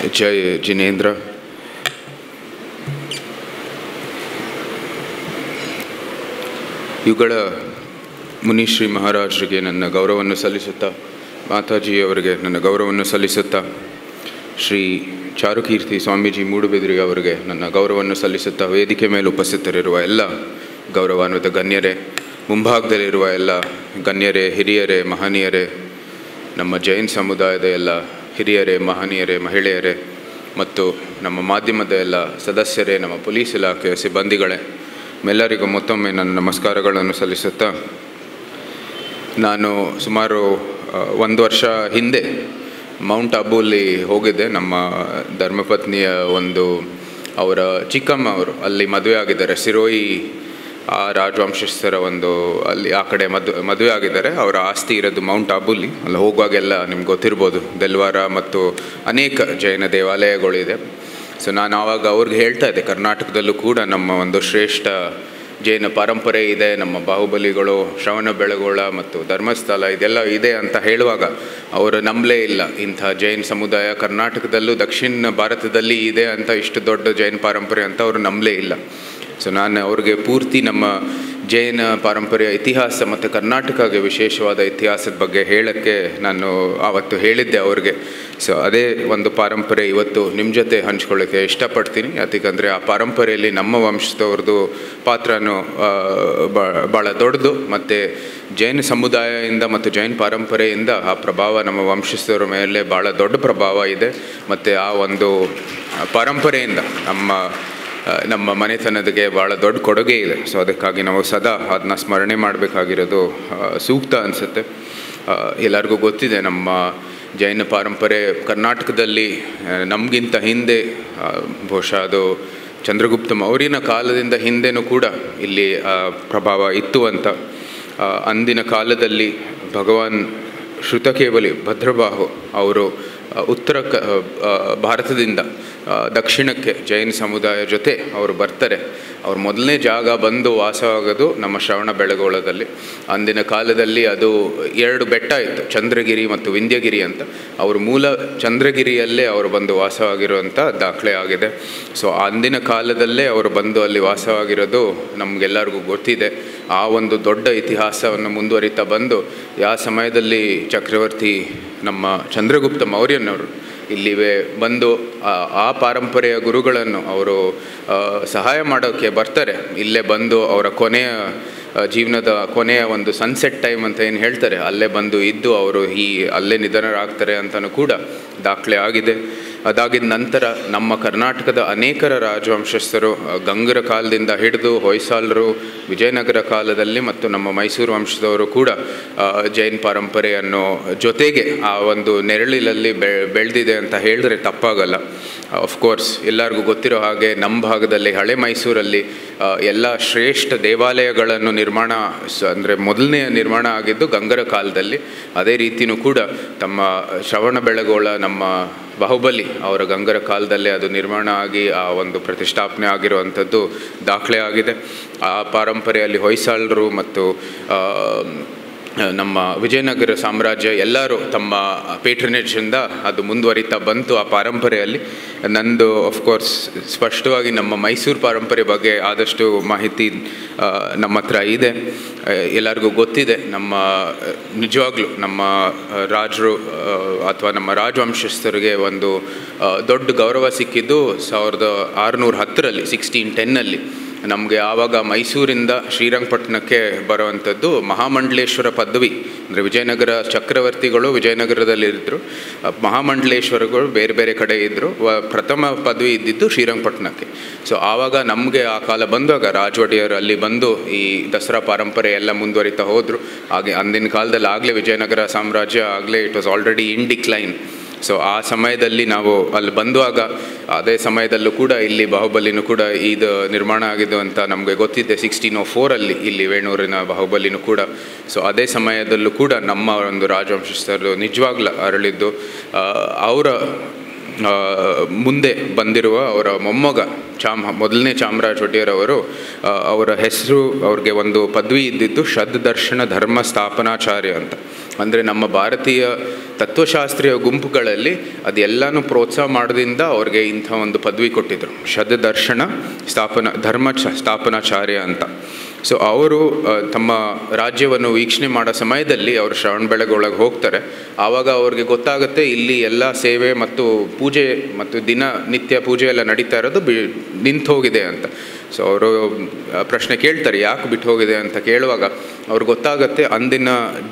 ಜೈ ಜಿನೇಂದ್ರ ಇವುಗಳ ಮುನಿಶ್ರೀ ಮಹಾರಾಜರಿಗೆ ನನ್ನ ಗೌರವವನ್ನು ಸಲ್ಲಿಸುತ್ತಾ ಮಾತಾಜಿಯವರಿಗೆ ನನ್ನ ಗೌರವವನ್ನು ಸಲ್ಲಿಸುತ್ತಾ ಶ್ರೀ ಚಾರುಕೀರ್ತಿ ಸ್ವಾಮೀಜಿ ಮೂಡುಬಿದಿರಿ ಅವರಿಗೆ ನನ್ನ ಗೌರವವನ್ನು ಸಲ್ಲಿಸುತ್ತಾ ವೇದಿಕೆ ಮೇಲೆ ಉಪಸ್ಥಿತರಿರುವ ಎಲ್ಲ ಗೌರವಾನ್ವಿತ ಗಣ್ಯರೇ ಮುಂಭಾಗದಲ್ಲಿರುವ ಎಲ್ಲ ಗಣ್ಯರೇ ಹಿರಿಯರೇ ಮಹನೀಯರೇ ನಮ್ಮ ಜೈನ್ ಸಮುದಾಯದ ಎಲ್ಲ ಹಿರಿಯರೇ ಮಹನೀಯರೇ ಮಹಿಳೆಯರೇ ಮತ್ತು ನಮ್ಮ ಮಾಧ್ಯಮದ ಎಲ್ಲ ಸದಸ್ಯರೇ ನಮ್ಮ ಪೊಲೀಸ್ ಇಲಾಖೆಯ ಸಿಬ್ಬಂದಿಗಳೇ ಮೆಲ್ಲರಿಗೂ ಮತ್ತೊಮ್ಮೆ ನನ್ನ ನಮಸ್ಕಾರಗಳನ್ನು ಸಲ್ಲಿಸುತ್ತಾ ನಾನು ಸುಮಾರು ಆ, ಒಂದು ವರ್ಷ ಹಿಂದೆ ಮೌಂಟ್ ಅಬುಲಿ ಹೋಗಿದ್ದೆ ನಮ್ಮ ಧರ್ಮಪತ್ನಿಯ ಒಂದು ಅವರ ಚಿಕ್ಕಮ್ಮ ಅವರು ಅಲ್ಲಿ ಮದುವೆ ಆಗಿದ್ದಾರೆ ಸಿರೋಯಿ ಆ ರಾಜವಂಶಸ್ಥರ ಒಂದು ಅಲ್ಲಿ ಆ ಕಡೆ ಮದು ಮದುವೆ ಆಗಿದ್ದಾರೆ ಅವರ ಆಸ್ತಿ ಇರೋದು ಮೌಂಟ್ ಅಬುಲಿ ಅಲ್ಲಿ ಹೋಗುವಾಗೆಲ್ಲ ನಿಮ್ಗೆ ಗೊತ್ತಿರ್ಬೋದು ದೆಲ್ವಾರ ಮತ್ತು ಅನೇಕ ಜೈನ ದೇವಾಲಯಗಳಿದೆ ಸೊ ನಾನು ಆವಾಗ ಅವ್ರಿಗೆ ಹೇಳ್ತಾ ಇದ್ದೆ ಕರ್ನಾಟಕದಲ್ಲೂ ಕೂಡ ನಮ್ಮ ಒಂದು ಶ್ರೇಷ್ಠ ಜೈನ ಪರಂಪರೆ ಇದೆ ನಮ್ಮ ಬಾಹುಬಲಿಗಳು ಶ್ರವಣ ಬೆಳಗೊಳ ಮತ್ತು ಧರ್ಮಸ್ಥಳ ಇದೆಲ್ಲ ಇದೆ ಅಂತ ಹೇಳುವಾಗ ಅವರು ನಂಬಲೇ ಇಲ್ಲ ಇಂಥ ಜೈನ್ ಸಮುದಾಯ ಕರ್ನಾಟಕದಲ್ಲೂ ದಕ್ಷಿಣ ಭಾರತದಲ್ಲಿ ಇದೆ ಅಂತ ಇಷ್ಟು ದೊಡ್ಡ ಜೈನ ಪರಂಪರೆ ಅಂತ ಅವರು ನಂಬಲೇ ಇಲ್ಲ ಸೊ ನಾನು ಅವ್ರಿಗೆ ಪೂರ್ತಿ ನಮ್ಮ ಜೈನ ಪಾರಂಪರ್ಯ ಇತಿಹಾಸ ಮತ್ತು ಕರ್ನಾಟಕಗೆ ವಿಶೇಷವಾದ ಇತಿಹಾಸದ ಬಗ್ಗೆ ಹೇಳೋಕ್ಕೆ ನಾನು ಆವತ್ತು ಹೇಳಿದ್ದೆ ಅವ್ರಿಗೆ ಸೊ ಅದೇ ಒಂದು ಪಾರಂಪರೆ ಇವತ್ತು ನಿಮ್ಮ ಜೊತೆ ಹಂಚ್ಕೊಳ್ಳೋಕ್ಕೆ ಇಷ್ಟಪಡ್ತೀನಿ ಯಾಕಂದರೆ ಆ ಪಾರಂಪರೆಯಲ್ಲಿ ನಮ್ಮ ವಂಶದವ್ರದ್ದು ಪಾತ್ರನೂ ಆ, ಬಾ- ಭಾಳ ದೊಡ್ಡದು ಮತ್ತು ಜೈನ ಸಮುದಾಯದಿಂದ ಮತ್ತು ಜೈನ ಪರಂಪರೆಯಿಂದ ಆ ಪ್ರಭಾವ ನಮ್ಮ ವಂಶಸ್ಥರ ಮೇಲೆ ಭಾಳ ದೊಡ್ಡ ಪ್ರಭಾವ ಇದೆ ಮತ್ತು ಆ ಒಂದು ಪರಂಪರೆಯಿಂದ ನಮ್ಮ ಆ, ನಮ್ಮ ಮನೆತನದಗೆ ಭಾಳ ದೊಡ್ಡ ಕೊಡುಗೆ ಇದೆ ಸೊ ಅದಕ್ಕಾಗಿ ನಾವು ಸದಾ ಅದನ್ನ ಸ್ಮರಣೆ ಮಾಡಬೇಕಾಗಿರೋದು ಆ, ಸೂಕ್ತ ಅನಿಸುತ್ತೆ ಎಲ್ಲರಿಗೂ ಗೊತ್ತಿದೆ ನಮ್ಮ ಜೈನ ಪರಂಪರೆ ಕರ್ನಾಟಕದಲ್ಲಿ ಆ, ನಮಗಿಂತ ಹಿಂದೆ ಆ, ಬಹುಶಃ ಅದು ಚಂದ್ರಗುಪ್ತ ಮೌರ್ಯನ ಕಾಲದಿಂದ ಹಿಂದೆನೂ ಕೂಡ ಇಲ್ಲಿ ಆ, ಪ್ರಭಾವ ಇತ್ತು ಅಂತ ಆ, ಅಂದಿನ ಕಾಲದಲ್ಲಿ ಭಗವಾನ್ ಶ್ರುತಕೇವಲಿ ಭದ್ರಬಾಹು ಅವರು ಆ, ಉತ್ತರ ಕ ಆ, ಭಾರತದಿಂದ ಆ, ದಕ್ಷಿಣಕ್ಕೆ ಜೈನ ಸಮುದಾಯ ಜೊತೆ ಅವರು ಬರ್ತಾರೆ ಅವ್ರ ಮೊದಲನೇ ಜಾಗ ಬಂದು ವಾಸವಾಗೋದು ನಮ್ಮ ಶ್ರವಣ ಬೆಳಗೊಳದಲ್ಲಿ ಅಂದಿನ ಕಾಲದಲ್ಲಿ ಅದು ಎರಡು ಬೆಟ್ಟ ಇತ್ತು ಚಂದ್ರಗಿರಿ ಮತ್ತು ವಿಂಧ್ಯಗಿರಿ ಅಂತ ಅವರು ಮೂಲ ಚಂದ್ರಗಿರಿಯಲ್ಲೇ ಅವರು ಬಂದು ವಾಸವಾಗಿರುವಂಥ ದಾಖಲೆ ಆಗಿದೆ ಸೊ ಅಂದಿನ ಕಾಲದಲ್ಲೇ ಅವರು ಬಂದು ಅಲ್ಲಿ ವಾಸವಾಗಿರೋದು ನಮಗೆಲ್ಲರಿಗೂ ಗೊತ್ತಿದೆ ಆ ಒಂದು ದೊಡ್ಡ ಇತಿಹಾಸವನ್ನು ಮುಂದುವರಿತಾ ಬಂದು ಯಾವ ಸಮಯದಲ್ಲಿ ಚಕ್ರವರ್ತಿ ನಮ್ಮ ಚಂದ್ರಗುಪ್ತ ಮೌರ್ಯನವರು ಇಲ್ಲಿವೆ ಬಂದು ಆ- ಆ ಪಾರಂಪರೆಯ ಗುರುಗಳನ್ನು ಅವರು ಆ, ಸಹಾಯ ಮಾಡೋಕ್ಕೆ ಬರ್ತಾರೆ ಇಲ್ಲೇ ಬಂದು ಅವರ ಕೊನೆಯ ಆ, ಜೀವನದ ಕೊನೆಯ ಒಂದು ಸನ್ಸೆಟ್ ಟೈಮ್ ಅಂತ ಏನು ಹೇಳ್ತಾರೆ ಅಲ್ಲೇ ಬಂದು ಇದ್ದು ಅವರು ಈ ಅಲ್ಲೇ ನಿಧನರಾಗ್ತಾರೆ ಅಂತಲೂ ಕೂಡ ದಾಖಲೆ ಆಗಿದೆ ಅದಾಗಿದ ನಂತರ ನಮ್ಮ ಕರ್ನಾಟಕದ ಅನೇಕರ ರಾಜವಂಶಸ್ಥರು ಆ, ಗಂಗರ ಕಾಲದಿಂದ ಹಿಡಿದು ಹೊಯ್ಸಾಲರು ವಿಜಯನಗರ ಕಾಲದಲ್ಲಿ ಮತ್ತು ನಮ್ಮ ಮೈಸೂರು ವಂಶದವರು ಕೂಡ ಆ, ಜೈನ್ ಪರಂಪರೆಯನ್ನು ಜೊತೆಗೆ ಆ ಒಂದು ನೆರಳಿನಲ್ಲಿ ಬೆ ಬೆಳೆದಿದೆ ಅಂತ ಹೇಳಿದ್ರೆ ತಪ್ಪಾಗಲ್ಲ ಕೋರ್ಸ್ ಎಲ್ಲರಿಗೂ ಗೊತ್ತಿರೋ ಹಾಗೆ ನಮ್ಮ ಭಾಗದಲ್ಲಿ ಹಳೆ ಮೈಸೂರಲ್ಲಿ ಆ, ಎಲ್ಲ ಶ್ರೇಷ್ಠ ದೇವಾಲಯಗಳನ್ನು ನಿರ್ಮಾಣ ಅಂದರೆ ಮೊದಲನೆಯ ನಿರ್ಮಾಣ ಆಗಿದ್ದು ಗಂಗರ ಕಾಲದಲ್ಲಿ ಅದೇ ರೀತಿಯೂ ಕೂಡ ತಮ್ಮ ಶ್ರವಣ ಬೆಳಗೋಳ ನಮ್ಮ ಬಾಹುಬಲಿ ಅವರ ಗಂಗರ ಕಾಲದಲ್ಲೇ ಅದು ನಿರ್ಮಾಣ ಆಗಿ ಆ ಒಂದು ಪ್ರತಿಷ್ಠಾಪನೆ ಆಗಿರುವಂಥದ್ದು ದಾಖಲೆ ಆಗಿದೆ ಆ ಪಾರಂಪರೆಯಲ್ಲಿ ಹೊಯ್ಸಾಳರು ಮತ್ತು ಆ, ನಮ್ಮ ವಿಜಯನಗರ ಸಾಮ್ರಾಜ್ಯ ಎಲ್ಲರೂ ತಮ್ಮ ಪೇಟ್ರನೇಜಿಂದ ಅದು ಮುಂದುವರಿತಾ ಬಂತು ಆ ಪಾರಂಪರೆಯಲ್ಲಿ ನಂದು ಕೋರ್ಸ್ ಸ್ಪಷ್ಟವಾಗಿ ನಮ್ಮ ಮೈಸೂರು ಪಾರಂಪರೆ ಬಗ್ಗೆ ಆದಷ್ಟು ಮಾಹಿತಿ ಆ, ನಮ್ಮ ಹತ್ರ ಇದೆ ಆ, ಎಲ್ಲರಿಗೂ ಗೊತ್ತಿದೆ ನಮ್ಮ ಆ, ನಿಜವಾಗ್ಲೂ ನಮ್ಮ ಆ, ರಾಜರು ಅಥವಾ ನಮ್ಮ ರಾಜವಂಶಸ್ಥರಿಗೆ ಒಂದು ಆ, ದೊಡ್ಡ ಗೌರವ ಸಿಕ್ಕಿದ್ದು ಸಾವಿರದ ಆರುನೂರ ಹತ್ತರಲ್ಲಿ ಸಿಕ್ಸ್ಟೀನ್ ಟೆನ್ನಲ್ಲಿ ನಮಗೆ ಆವಾಗ ಮೈಸೂರಿಂದ ಶ್ರೀರಂಗಪಟ್ಟಣಕ್ಕೆ ಬರುವಂಥದ್ದು ಮಹಾಮಂಡಲೇಶ್ವರ ಪದವಿ ಅಂದರೆ ವಿಜಯನಗರ ಚಕ್ರವರ್ತಿಗಳು ವಿಜಯನಗರದಲ್ಲಿದ್ದರು ಮಹಾಮಂಡಲೇಶ್ವರಗಳು ಬೇರೆ ಬೇರೆ ಕಡೆ ಇದ್ದರು ವ ಪ್ರಥಮ ಪದವಿ ಇದ್ದಿದ್ದು ಶ್ರೀರಂಗಪಟ್ಟಣಕ್ಕೆ ಸೊ ಆವಾಗ ನಮಗೆ ಆ ಕಾಲ ಬಂದಾಗ ರಾಜ ಒಡೆಯರ್ ಅಲ್ಲಿ ಬಂದು ಈ ದಸರಾ ಪರಂಪರೆ ಎಲ್ಲ ಮುಂದುವರಿತಾ ಹೋದರು ಹಾಗೆ ಅಂದಿನ ಕಾಲದಲ್ಲಿ ಆಗಲೇ ವಿಜಯನಗರ ಸಾಮ್ರಾಜ್ಯ ಆಗಲೇ it was already in decline so ಆ ಸಮಯದಲ್ಲಿ ನಾವು ಅಲ್ಲಿ ಬಂದುವಾಗ ಅದೇ ಸಮಯದಲ್ಲೂ ಕೂಡ ಇಲ್ಲಿ ಬಾಹುಬಲಿನೂ ಕೂಡ ಇದು ನಿರ್ಮಾಣ ಆಗಿದ್ದು ಅಂತ ನಮಗೆ ಗೊತ್ತಿದೆ ಸಿಕ್ಸ್ಟೀನ್ ಓ ಫೋರಲ್ಲಿ ಇಲ್ಲಿ ವೇಣೂರಿನ ಬಾಹುಬಲಿನೂ ಕೂಡ ಸೊ ಅದೇ ಸಮಯದಲ್ಲೂ ಕೂಡ ನಮ್ಮ ಒಂದು ರಾಜವಂಶಸ್ಥರು ನಿಜವಾಗ್ಲೂ ಅರಳಿದ್ದು ಆ, ಅವರ ಆ, ಮುಂದೆ ಬಂದಿರುವ ಅವರ ಮೊಮ್ಮಗ ಚಾಮ ಮೊದಲನೇ ಚಾಮರಾಜ ಒಡೆಯರ್ ಅವರು ಆ, ಅವರ ಹೆಸರು ಅವ್ರಿಗೆ ಒಂದು ಪದವಿ ಇದ್ದಿದ್ದು ಷಡ್ದರ್ಶನ ಧರ್ಮ ಸ್ಥಾಪನಾಚಾರ್ಯ ಅಂತ ಅಂದರೆ ನಮ್ಮ ಭಾರತೀಯ ತತ್ವಶಾಸ್ತ್ರೀಯ ಗುಂಪುಗಳಲ್ಲಿ ಅದೆಲ್ಲನೂ ಪ್ರೋತ್ಸಾಹ ಮಾಡೋದ್ರಿಂದ ಅವ್ರಿಗೆ ಇಂಥ ಒಂದು ಪದವಿ ಕೊಟ್ಟಿದ್ದರು ಷಡ್ದರ್ಶನ ಸ್ಥಾಪನ ಧರ್ಮ ಚ- ಸ್ಥಾಪನಾಚಾರ್ಯ ಅಂತ ಸೊ ಅವರು ಆ, ತಮ್ಮ ರಾಜ್ಯವನ್ನು ವೀಕ್ಷಣೆ ಮಾಡೋ ಸಮಯದಲ್ಲಿ ಅವರು ಶ್ರವಣಬೆಳಗೊಳಗೆ ಹೋಗ್ತಾರೆ ಆವಾಗ ಅವ್ರಿಗೆ ಗೊತ್ತಾಗುತ್ತೆ ಇಲ್ಲಿ ಎಲ್ಲ ಸೇವೆ ಮತ್ತು ಪೂಜೆ ಮತ್ತು ದಿನ ನಿತ್ಯ ಪೂಜೆ ಎಲ್ಲ ನಡೀತಾ ಇರೋದು ಬಿ ನಿಂತು ಹೋಗಿದೆ ಅಂತ ಸೊ ಅವರು ಪ್ರಶ್ನೆ ಕೇಳ್ತಾರೆ ಯಾಕೆ ಬಿಟ್ಟು ಹೋಗಿದೆ ಅಂತ ಕೇಳುವಾಗ ಅವ್ರಿಗೆ ಗೊತ್ತಾಗುತ್ತೆ ಅಂದಿನ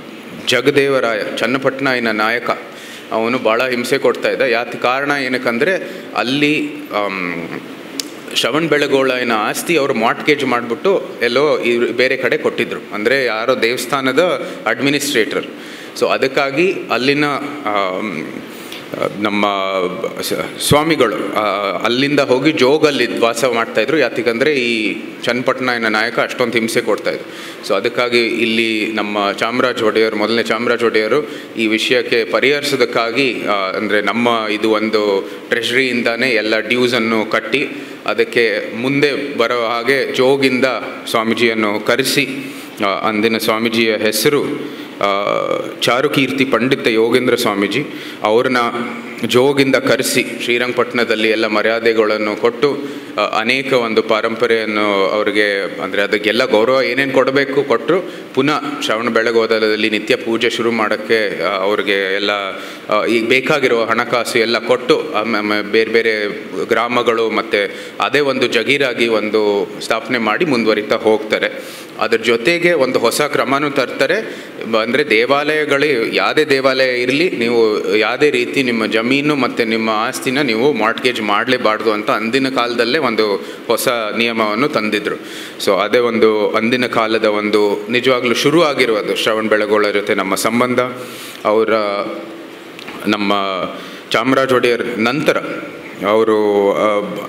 ಜಗದೇವರಾಯ ಚನ್ನಪಟ್ಟಣನ ನಾಯಕ ಅವನು ಭಾಳ ಹಿಂಸೆ ಕೊಡ್ತಾ ಇದ್ದ ಯಾತ ಕಾರಣ ಏನಕ್ಕಂದರೆ ಅಲ್ಲಿ ಆಮ್, ಶ್ರವಣ್ ಬೆಳಗೋಳನ ಆಸ್ತಿ ಅವರು ಮಾರ್ಟ್ಗೇಜ್ ಮಾಡಿಬಿಟ್ಟು ಎಲ್ಲೋ ಈ ಬೇರೆ ಕಡೆ ಕೊಟ್ಟಿದ್ರು ಅಂದರೆ ಯಾರೋ ದೇವಸ್ಥಾನದ ಅಡ್ಮಿನಿಸ್ಟ್ರೇಟರ್ ಸೊ ಅದಕ್ಕಾಗಿ ಅಲ್ಲಿನ ಆಮ್, ನಮ್ಮ ಸ- ಸ್ವಾಮಿಗಳು ಆ, ಅಲ್ಲಿಂದ ಹೋಗಿ ಜೋಗಲ್ಲಿ ವಾಸ ಮಾಡ್ತಾಯಿದ್ರು ಯಾತಿಗಂದರೆ ಈ ಚನ್ನಪಟ್ಟಣನ ನಾಯಕ ಅಷ್ಟೊಂದು ಹಿಂಸೆ ಕೊಡ್ತಾಯಿದ್ರು ಸೊ ಅದಕ್ಕಾಗಿ ಇಲ್ಲಿ ನಮ್ಮ ಚಾಮರಾಜ ಒಡೆಯರು ಮೊದಲನೇ ಚಾಮರಾಜ ಒಡೆಯರು ಈ ವಿಷಯಕ್ಕೆ ಪರಿಹರಿಸೋದಕ್ಕಾಗಿ ಅಂದರೆ ನಮ್ಮ ಇದು ಒಂದು ಟ್ರೆಷರಿಯಿಂದಾನೇ ಎಲ್ಲ ಡ್ಯೂಸನ್ನು ಕಟ್ಟಿ ಅದಕ್ಕೆ ಮುಂದೆ ಬರೋ ಹಾಗೆ ಜೋಗಿಂದ ಸ್ವಾಮೀಜಿಯನ್ನು ಕರೆಸಿ ಆ, ಅಂದಿನ ಸ್ವಾಮೀಜಿಯ ಹೆಸರು ಆ, ಚಾರುಕೀರ್ತಿ ಪಂಡಿತ ಯೋಗೇಂದ್ರ ಸ್ವಾಮೀಜಿ ಅವ್ರನ್ನ ಜೋಗಿಂದ ಕರೆಸಿ ಶ್ರೀರಂಗಪಟ್ಟಣದಲ್ಲಿ ಎಲ್ಲ ಮರ್ಯಾದೆಗಳನ್ನು ಕೊಟ್ಟು ಆ, ಅನೇಕ ಒಂದು ಪರಂಪರೆಯನ್ನು ಅವರಿಗೆ ಅಂದರೆ ಅದಕ್ಕೆಲ್ಲ ಗೌರವ ಏನೇನು ಕೊಡಬೇಕು ಕೊಟ್ಟರು ಪುನಃ ಶ್ರವಣ ಬೆಳಗೋದಲದಲ್ಲಿ ನಿತ್ಯ ಪೂಜೆ ಶುರು ಮಾಡೋಕ್ಕೆ ಆ, ಅವ್ರಿಗೆ ಎಲ್ಲ ಆ, ಈಗ ಬೇಕಾಗಿರೋ ಹಣಕಾಸು ಎಲ್ಲ ಕೊಟ್ಟು ಆಮೇಲೆ ಬೇರೆ ಬೇರೆ ಗ್ರಾಮಗಳು ಮತ್ತು ಅದೇ ಒಂದು ಜಗೀರಾಗಿ ಒಂದು ಸ್ಥಾಪನೆ ಮಾಡಿ ಮುಂದುವರಿತಾ ಹೋಗ್ತಾರೆ ಅದ್ರ ಜೊತೆಗೆ ಒಂದು ಹೊಸ ಕ್ರಮನೂ ತರ್ತಾರೆ ಅಂದರೆ ದೇವಾಲಯಗಳು ಯಾವುದೇ ದೇವಾಲಯ ಇರಲಿ ನೀವು ಯಾವುದೇ ರೀತಿ ನಿಮ್ಮ ಜಮೀನು ಮತ್ತು ನಿಮ್ಮ ಆಸ್ತಿನ ನೀವು ಮಾರ್ಟ್ಗೇಜ್ ಮಾಡಲೇಬಾರ್ದು ಅಂತ ಅಂದಿನ ಕಾಲದಲ್ಲೇ ಒಂದು ಹೊಸ ನಿಯಮವನ್ನು ತಂದಿದ್ರು ಸೊ ಅದೇ ಒಂದು ಅಂದಿನ ಕಾಲದ ಒಂದು ನಿಜವಾಗ್ಲೂ ಶುರು ಆಗಿರುವುದು ಶ್ರವಣ್ ಬೆಳಗೊಳ ಜೊತೆ ನಮ್ಮ ಸಂಬಂಧ ಅವರ ನಮ್ಮ ಚಾಮರಾಜ ಒಡೆಯರ್ ನಂತರ ಅವರು ಆ,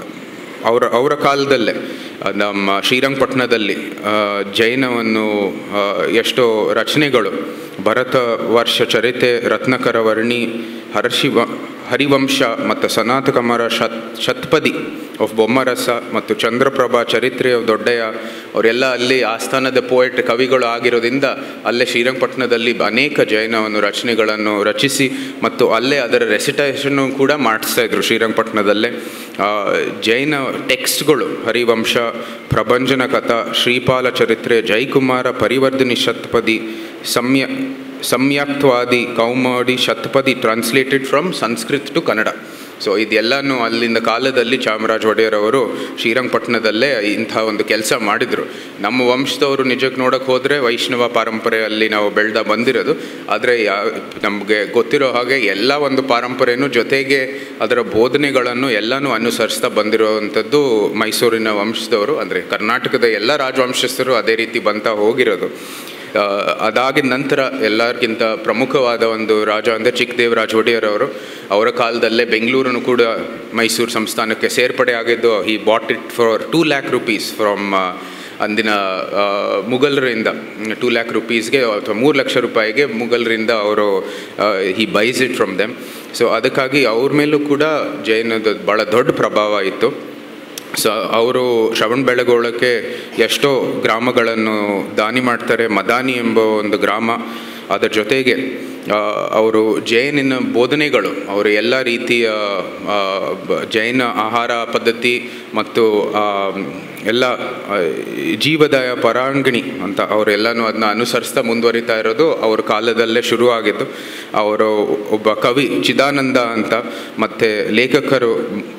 ಅವರ ಅವರ ಕಾಲದಲ್ಲೇ ಆ, ನಮ್ಮ ಶ್ರೀರಂಗಪಟ್ಟಣದಲ್ಲಿ ಆ, ಜೈನವನ್ನು ಆ, ಎಷ್ಟೋ ರಚನೆಗಳು ಭರತ ವರ್ಷ ಚರಿತೆ ರತ್ನಕರ ವರ್ಣಿ ಹರ್ಷಿವ ಹರಿವಂಶ ಮತ್ತು ಸನಾತಕಮರ ಶತ್ ಶತ್ಪದಿ ಆಫ್ ಬೊಮ್ಮರಸ ಮತ್ತು ಚಂದ್ರಪ್ರಭಾ ಚರಿತ್ರೆ ಆಫ್ ದೊಡ್ಡಯ್ಯ ಅವರೆಲ್ಲ ಅಲ್ಲಿ ಆಸ್ಥಾನದ ಪೋಯೆಟ್ ಕವಿಗಳು ಆಗಿರೋದ್ರಿಂದ ಅಲ್ಲೇ ಶ್ರೀರಂಗಪಟ್ಟಣದಲ್ಲಿ ಅನೇಕ ಜೈನವನ್ನು ರಚನೆಗಳನ್ನು ರಚಿಸಿ ಮತ್ತು ಅಲ್ಲೇ ಅದರ ರೆಸಿಟೇಷನ್ನು ಕೂಡ ಮಾಡಿಸ್ತಾ ಇದ್ರು ಶ್ರೀರಂಗಪಟ್ಟಣದಲ್ಲೇ ಆ, ಜೈನ ಟೆಕ್ಸ್ಟ್ಗಳು ಹರಿವಂಶ ಪ್ರಭಂಜನ ಕಥಾ ಶ್ರೀಪಾಲ ಚರಿತ್ರೆ ಜೈಕುಮಾರ ಪರಿವರ್ಧನಿ ಶತಪದಿ ಸಮ್ಯ ಸಮ್ಯಕ್ತ್ವಾದಿ ಕೌಮಾಡಿ ಶತಪದಿ translated from Sanskrit to Kannada so ಇದೆಲ್ಲನೂ ಅಲ್ಲಿಂದ ಕಾಲದಲ್ಲಿ ಚಾಮರಾಜ ಒಡೆಯರ್ ಅವರು ಶ್ರೀರಂಗಪಟ್ಟಣದಲ್ಲೇ ಇಂಥ ಒಂದು ಕೆಲಸ ಮಾಡಿದರು ನಮ್ಮ ವಂಶದವರು ನಿಜಕ್ಕೆ ನೋಡೋಕೆ ಹೋದರೆ ವೈಷ್ಣವ ಪರಂಪರೆಯಲ್ಲಿ ನಾವು ಬೆಳೆದ ಬಂದಿರೋದು ಆದರೆ ಯಾ ನಮಗೆ ಗೊತ್ತಿರೋ ಹಾಗೆ ಎಲ್ಲ ಒಂದು ಪರಂಪರೆನೂ ಜೊತೆಗೆ ಅದರ ಬೋಧನೆಗಳನ್ನು ಎಲ್ಲನೂ ಅನುಸರಿಸ್ತಾ ಬಂದಿರುವಂಥದ್ದು ಮೈಸೂರಿನ ವಂಶದವರು ಅಂದರೆ ಕರ್ನಾಟಕದ ಎಲ್ಲ ರಾಜವಂಶಸ್ಥರು ಅದೇ ರೀತಿ ಬಂತಾ ಹೋಗಿರೋದು ಆ, ಅದಾಗಿದ ನಂತರ ಎಲ್ಲರಿಗಿಂತ ಪ್ರಮುಖವಾದ ಒಂದು ರಾಜ ಅಂದರೆ ಚಿಕ್ಕದೇವರಾಜ ಒಡೆಯರ್ ಅವರು ಅವರ ಕಾಲದಲ್ಲೇ ಬೆಂಗಳೂರನ್ನು ಕೂಡ ಮೈಸೂರು ಸಂಸ್ಥಾನಕ್ಕೆ ಸೇರ್ಪಡೆ ಆಗಿದ್ದು ಈ bought it for two lakh rupees from ಅಂದಿನ ಆ, ಮುಘಲರಿಂದ ಟೂ ಲ್ಯಾಕ್ ರುಪೀಸ್ಗೆ ಅಥವಾ ಮೂರು ಲಕ್ಷ ರೂಪಾಯಿಗೆ ಮುಘಲರಿಂದ ಅವರು ಈ buys it from them so ಅದಕ್ಕಾಗಿ ಅವ್ರ ಮೇಲೂ ಕೂಡ ಜೈನದ ಭಾಳ ದೊಡ್ಡ ಪ್ರಭಾವ ಇತ್ತು ಸೊ ಅವರು ಶ್ರವಣ ಬೆಳಗೊಳಕ್ಕೆ ಎಷ್ಟೋ ಗ್ರಾಮಗಳನ್ನು ದಾನಿ ಮಾಡ್ತಾರೆ ಮದಾನಿ ಎಂಬ ಒಂದು ಗ್ರಾಮ ಅದರ ಜೊತೆಗೆ ಆ, ಅವರು ಜೈನಿನ ಬೋಧನೆಗಳು ಅವರು ಎಲ್ಲ ರೀತಿಯ ಆ, ಬ- ಜೈನ ಆಹಾರ ಪದ್ಧತಿ ಮತ್ತು ಆ, ಎಲ್ಲ ಆ, ಜೀವದಾಯ ಪರಾಂಗಣಿ ಅಂತ ಅವರೆಲ್ಲನೂ ಅದನ್ನ ಅನುಸರಿಸ್ತಾ ಮುಂದುವರಿತಾ ಇರೋದು ಅವ್ರ ಕಾಲದಲ್ಲೇ ಶುರುವಾಗಿದ್ದು ಅವರು ಒಬ್ಬ ಕವಿ ಚಿದಾನಂದ ಅಂತ ಮತ್ತು ಲೇಖಕರು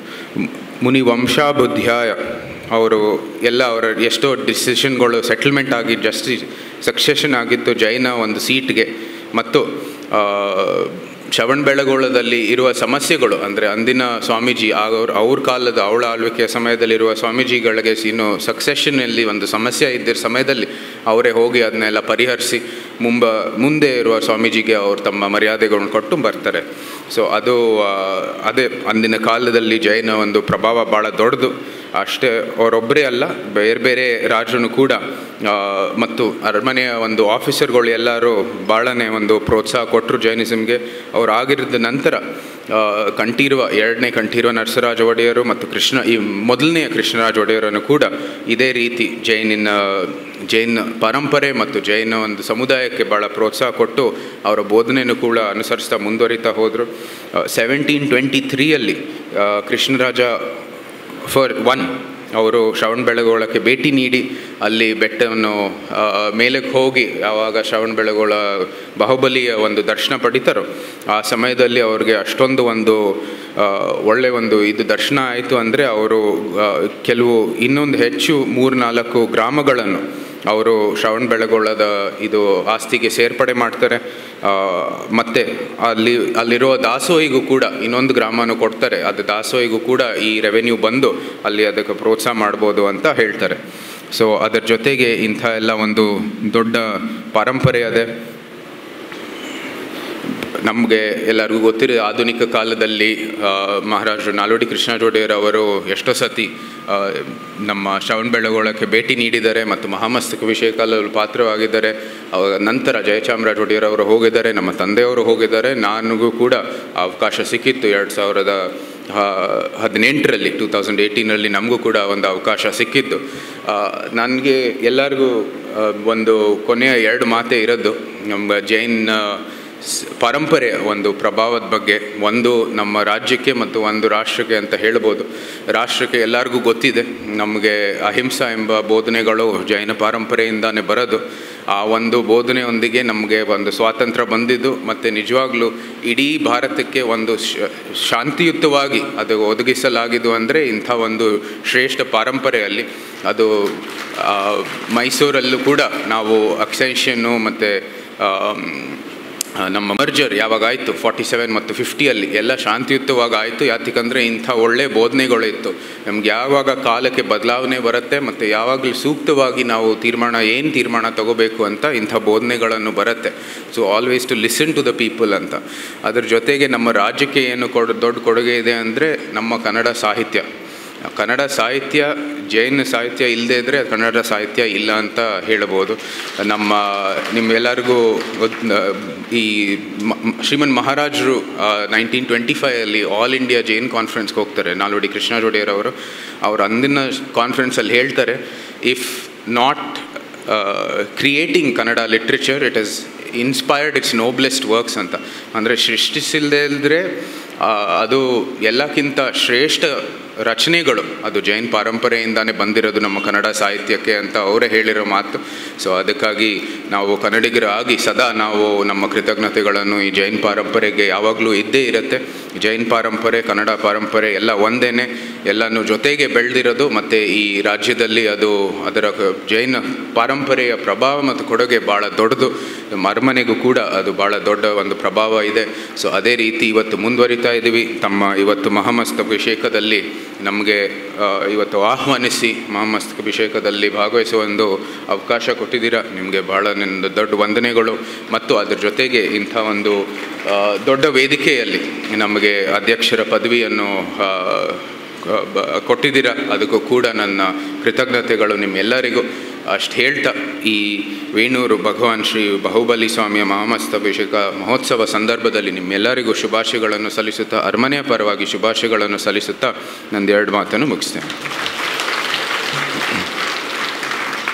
ಮುನಿ ವಂಶಾಬುದ್ಧ್ಯಾಯ ಅವರು ಎಲ್ಲ ಅವರ ಎಷ್ಟೋ ಡಿಸಿಷನ್ಗಳು ಸೆಟಲ್ಮೆಂಟ್ ಆಗಿ ಜಸ್ಟಿಸ್ ಸಕ್ಸೆಷನ್ ಆಗಿತ್ತು ಜೈನ ಒಂದು ಸೀಟ್ಗೆ ಮತ್ತು ಆ, ಶ್ರವಣ ಬೆಳಗೊಳದಲ್ಲಿ ಇರುವ ಸಮಸ್ಯೆಗಳು ಅಂದರೆ ಅಂದಿನ ಸ್ವಾಮೀಜಿ ಅವ್ರ ಅವ್ರ ಕಾಲದ ಅವಳ ಆಳ್ವಿಕೆಯ ಸಮಯದಲ್ಲಿರುವ ಸ್ವಾಮೀಜಿಗಳಿಗೆ ಇನ್ನು ಸಕ್ಸೆಷನಲ್ಲಿ ಒಂದು ಸಮಸ್ಯೆ ಇದ್ದಿರೋ ಸಮಯದಲ್ಲಿ ಅವರೇ ಹೋಗಿ ಅದನ್ನೆಲ್ಲ ಪರಿಹರಿಸಿ ಮುಂಬ ಮುಂದೆ ಇರುವ ಸ್ವಾಮೀಜಿಗೆ ಅವರು ತಮ್ಮ ಮರ್ಯಾದೆಗಳನ್ನು ಕೊಟ್ಟು ಬರ್ತಾರೆ ಸೊ ಅದು ಆ, ಅದೇ ಅಂದಿನ ಕಾಲದಲ್ಲಿ ಜೈನ ಒಂದು ಪ್ರಭಾವ ಭಾಳ ದೊಡ್ಡದು ಅಷ್ಟೇ ಅವರೊಬ್ಬರೇ ಅಲ್ಲ ಬೇರೆ ಬೇರೆ ರಾಜರು ಕೂಡ ಆ, ಮತ್ತು ಅರಮನೆಯ ಒಂದು ಆಫೀಸರ್ಗಳು ಎಲ್ಲರೂ ಭಾಳನೇ ಒಂದು ಪ್ರೋತ್ಸಾಹ ಕೊಟ್ಟರು ಜೈನಿಸಮ್ಗೆ ಅವ್ರು ಆಗಿರಿದ ನಂತರ ಆ, ಕಂಠೀರುವ ಎರಡನೇ ಕಂಠೀರುವ ನರಸರಾಜ ಒಡೆಯರು ಮತ್ತು ಕೃಷ್ಣ ಈ ಮೊದಲನೆಯ ಕೃಷ್ಣರಾಜ ಒಡೆಯರನ್ನು ಕೂಡ ಇದೇ ರೀತಿ ಜೈನಿನ ಜೈನ ಪರಂಪರೆ ಮತ್ತು ಜೈನ ಒಂದು ಸಮುದಾಯಕ್ಕೆ ಭಾಳ ಪ್ರೋತ್ಸಾಹ ಕೊಟ್ಟು ಅವರ ಬೋಧನೆಯನ್ನು ಕೂಡ ಅನುಸರಿಸ್ತಾ ಮುಂದುವರಿತಾ ಹೋದರು ಸೆವೆಂಟೀನ್ ಟ್ವೆಂಟಿ ತ್ರೀಯಲ್ಲಿ ಕೃಷ್ಣರಾಜ ಫರ್ ಒನ್ ಅವರು ಶ್ರವಣ ಬೆಳಗೊಳಕ್ಕೆ ಭೇಟಿ ನೀಡಿ ಅಲ್ಲಿ ಬೆಟ್ಟವನ್ನು ಆ, ಮೇಲಕ್ಕೆ ಹೋಗಿ ಯಾವಾಗ ಶ್ರವಣ ಬೆಳಗೊಳ ಬಾಹುಬಲಿಯ ಒಂದು ದರ್ಶನ ಪಡಿತಾರೋ ಆ ಸಮಯದಲ್ಲಿ ಅವ್ರಿಗೆ ಅಷ್ಟೊಂದು ಒಂದು ಆ, ಒಳ್ಳೆ ಒಂದು ಇದು ದರ್ಶನ ಆಯಿತು ಅಂದರೆ ಅವರು ಆ, ಕೆಲವು ಇನ್ನೊಂದು ಹೆಚ್ಚು ಮೂರು ನಾಲ್ಕು ಗ್ರಾಮಗಳನ್ನು ಅವರು ಶ್ರವಣ ಬೆಳಗೊಳದ ಇದು ಆಸ್ತಿಗೆ ಸೇರ್ಪಡೆ ಮಾಡ್ತಾರೆ ಆ, ಮತ್ತೆ ಅಲ್ಲಿ ಅಲ್ಲಿರುವ ದಾಸೋಹಿಗೂ ಕೂಡ ಇನ್ನೊಂದು ಗ್ರಾಮನೂ ಕೊಡ್ತಾರೆ ಅದು ದಾಸೋಹಿಗೂ ಕೂಡ ಈ ರೆವೆನ್ಯೂ ಬಂದು ಅಲ್ಲಿ ಅದಕ್ಕೆ ಪ್ರೋತ್ಸಾಹ ಮಾಡ್ಬೋದು ಅಂತ ಹೇಳ್ತಾರೆ ಸೊ ಅದರ ಜೊತೆಗೆ ಇಂಥ ಎಲ್ಲ ಒಂದು ದೊಡ್ಡ ಪರಂಪರೆ ಅದೇ ನಮಗೆ ಎಲ್ಲರಿಗೂ ಗೊತ್ತಿರೋ ಆಧುನಿಕ ಕಾಲದಲ್ಲಿ ಆ, ಮಹಾರಾಜರು ನಾಲ್ವಡಿ ಕೃಷ್ಣಜೋಡಿಯರ್ ಅವರು ಎಷ್ಟೋ ಸತಿ ಆ, ನಮ್ಮ ಶ್ರವಣ ಬೆಳಗೊಳಕ್ಕೆ ಭೇಟಿ ನೀಡಿದ್ದಾರೆ ಮತ್ತು ಮಹಾಮಸ್ತಕ ವಿಷಯಕಾಲದಲ್ಲಿ ಪಾತ್ರವಾಗಿದ್ದಾರೆ ಅವಾಗ ನಂತರ ಜಯಚಾಮರಾಜ ಒಡೆಯರ್ ಅವರು ಹೋಗಿದ್ದಾರೆ ನಮ್ಮ ತಂದೆಯವರು ಹೋಗಿದ್ದಾರೆ ನನಗೂ ಕೂಡ ಆ ಅವಕಾಶ ಸಿಕ್ಕಿತ್ತು ಎರಡು ಸಾವಿರದ ಹದಿನೆಂಟರಲ್ಲಿ ಟೂ ತೌಸಂಡ್ ಏಯ್ಟೀನಲ್ಲಿ ನಮಗೂ ಕೂಡ ಒಂದು ಅವಕಾಶ ಸಿಕ್ಕಿದ್ದು ನನಗೆ ಎಲ್ಲರಿಗೂ ಆ, ಒಂದು ಕೊನೆಯ ಎರಡು ಮಾತೇ ಇರೋದು ನಮ್ಮ ಜೈನ್ ಆ, ಸ್- ಪರಂಪರೆಯ ಒಂದು ಪ್ರಭಾವದ ಬಗ್ಗೆ ಒಂದು ನಮ್ಮ ರಾಜ್ಯಕ್ಕೆ ಮತ್ತು ಒಂದು ರಾಷ್ಟ್ರಕ್ಕೆ ಅಂತ ಹೇಳ್ಬೋದು ರಾಷ್ಟ್ರಕ್ಕೆ ಎಲ್ಲರಿಗೂ ಗೊತ್ತಿದೆ ನಮಗೆ ಅಹಿಂಸಾ ಎಂಬ ಬೋಧನೆಗಳು ಜೈನ ಪರಂಪರೆಯಿಂದಾನೇ ಬರೋದು ಆ ಒಂದು ಬೋಧನೆಯೊಂದಿಗೆ ನಮಗೆ ಒಂದು ಸ್ವಾತಂತ್ರ್ಯ ಬಂದಿದ್ದು ಮತ್ತು ನಿಜವಾಗ್ಲೂ ಇಡೀ ಭಾರತಕ್ಕೆ ಒಂದು ಶ- ಶಾಂತಿಯುತವಾಗಿ ಅದು ಒದಗಿಸಲಾಗಿದ್ದು ಅಂದರೆ ಇಂಥ ಒಂದು ಶ್ರೇಷ್ಠ ಪರಂಪರೆಯಲ್ಲಿ ಅದು ಆ, ಮೈಸೂರಲ್ಲೂ ಕೂಡ ನಾವು ಅಕ್ಸೆನ್ಷನ್ನು ಮತ್ತು ಆ, ನಮ್ಮ ಮರ್ಜರ್ ಯಾವಾಗ ಆಯಿತು ಫಾರ್ಟಿ ಸೆವೆನ್ ಮತ್ತು ಫಿಫ್ಟಿಯಲ್ಲಿ ಎಲ್ಲ ಶಾಂತಿಯುತವಾಗಿ ಆಯಿತು ಯಾತಿಕಂದರೆ ಇಂಥ ಒಳ್ಳೆ ಬೋಧನೆಗಳು ಇತ್ತು ನಮ್ಗೆ ಯಾವಾಗ ಕಾಲಕ್ಕೆ ಬದಲಾವಣೆ ಬರುತ್ತೆ ಮತ್ತು ಯಾವಾಗಲೂ ಸೂಕ್ತವಾಗಿ ನಾವು ತೀರ್ಮಾನ ಏನು ತೀರ್ಮಾನ ತಗೋಬೇಕು ಅಂತ ಇಂಥ ಬೋಧನೆಗಳನ್ನು ಬರುತ್ತೆ so always to listen to the people ಅಂತ ಅದ್ರ ಜೊತೆಗೆ ನಮ್ಮ ರಾಜ್ಯಕ್ಕೆ ಏನು ಕೊಡ ದೊಡ್ಡ ಕೊಡುಗೆ ಇದೆ ಅಂದರೆ ನಮ್ಮ ಕನ್ನಡ ಸಾಹಿತ್ಯ ಕನ್ನಡ ಸಾಹಿತ್ಯ ಜೈನ ಸಾಹಿತ್ಯ ಇಲ್ಲದೇ ಇದ್ದರೆ ಕನ್ನಡ ಸಾಹಿತ್ಯ ಇಲ್ಲ ಅಂತ ಹೇಳ್ಬೋದು ನಮ್ಮ ನಿಮ್ಮೆಲ್ಲರಿಗೂ ಗೊತ್ ಈ ಮ- ಮ- ಶ್ರೀಮನ್ ಮಹಾರಾಜರು ನೈನ್ಟೀನ್ ಟ್ವೆಂಟಿ ಫೈವಲ್ಲಿ ಆಲ್ ಇಂಡಿಯಾ ಜೈನ್ ಕಾನ್ಫರೆನ್ಸ್ಗೆ ಹೋಗ್ತಾರೆ ನಾಲ್ವಡಿ ಕೃಷ್ಣ ಜೋಡಿಯರ್ ಅವರು ಅವ್ರು ಅಂದಿನ ಕಾನ್ಫರೆನ್ಸಲ್ಲಿ ಹೇಳ್ತಾರೆ if not creating Kannada literature it is inspired its noblest works ಅಂತ ಅಂದರೆ ಸೃಷ್ಟಿಸಿಲ್ಲದೆ ಇಲ್ಲದ್ರೆ ಅದು ಎಲ್ಲಕ್ಕಿಂತ ಶ್ರೇಷ್ಠ ರಚನೆಗಳು ಅದು ಜೈನ್ ಪರಂಪರೆಯಿಂದಾನೇ ಬಂದಿರೋದು ನಮ್ಮ ಕನ್ನಡ ಸಾಹಿತ್ಯಕ್ಕೆ ಅಂತ ಅವರೇ ಹೇಳಿರೋ ಮಾತು ಸೊ ಅದಕ್ಕಾಗಿ ನಾವು ಕನ್ನಡಿಗರಾಗಿ ಸದಾ ನಾವು ನಮ್ಮ ಕೃತಜ್ಞತೆಗಳನ್ನು ಈ ಜೈನ್ ಪರಂಪರೆಗೆ ಯಾವಾಗಲೂ ಇದ್ದೇ ಇರುತ್ತೆ ಜೈನ್ ಪರಂಪರೆ ಕನ್ನಡ ಪರಂಪರೆ ಎಲ್ಲ ಒಂದೇನೆ ಎಲ್ಲನೂ ಜೊತೆಗೆ ಬೆಳೆದಿರೋದು ಮತ್ತು ಈ ರಾಜ್ಯದಲ್ಲಿ ಅದು ಅದರ ಕ- ಜೈನ ಪರಂಪರೆಯ ಪ್ರಭಾವ ಮತ್ತು ಕೊಡುಗೆ ಭಾಳ ದೊಡ್ಡದು ಮರ್ಮನೆಗೂ ಕೂಡ ಅದು ಭಾಳ ದೊಡ್ಡ ಒಂದು ಪ್ರಭಾವ ಇದೆ ಸೊ ಅದೇ ರೀತಿ ಇವತ್ತು ಮುಂದುವರಿತಾ ಇದ್ದೀವಿ ತಮ್ಮ ಇವತ್ತು ಮಹಾಮಸ್ತಕಾಭಿಷೇಕದಲ್ಲಿ ನಮಗೆ ಆ, ಇವತ್ತು ಆಹ್ವಾನಿಸಿ ಮಹಾಮಸ್ತಕಾಭಿಷೇಕದಲ್ಲಿ ಭಾಗವಹಿಸುವ ಒಂದು ಅವಕಾಶ ಕೊಟ್ಟಿದ್ದೀರಾ ನಿಮಗೆ ಭಾಳ ನನ್ನ ದೊಡ್ಡ ವಂದನೆಗಳು ಮತ್ತು ಅದ್ರ ಜೊತೆಗೆ ಇಂಥ ಒಂದು ಆ, ದೊಡ್ಡ ವೇದಿಕೆಯಲ್ಲಿ ನಮಗೆ ಅಧ್ಯಕ್ಷರ ಪದವಿಯನ್ನು ಆ, ಕ- ಬ- ಕೊಟ್ಟಿದ್ದೀರಾ ಅದಕ್ಕೂ ಕೂಡ ನನ್ನ ಕೃತಜ್ಞತೆಗಳು ನಿಮ್ಮೆಲ್ಲರಿಗೂ ಅಷ್ಟು ಹೇಳ್ತಾ ಈ ವೇಣೂರು ಭಗವಾನ್ ಶ್ರೀ ಬಾಹುಬಲಿ ಸ್ವಾಮಿಯ ಮಹಾಮಸ್ತಭಿಷೇಕ ಮಹೋತ್ಸವ ಸಂದರ್ಭದಲ್ಲಿ ನಿಮ್ಮೆಲ್ಲರಿಗೂ ಶುಭಾಶಯಗಳನ್ನು ಸಲ್ಲಿಸುತ್ತಾ ಅರಮನೆಯ ಪರವಾಗಿ ಶುಭಾಶಯಗಳನ್ನು ಸಲ್ಲಿಸುತ್ತಾ ನಂದು ಎರಡು ಮಾತನ್ನು ಮುಗಿಸ್ತೇನೆ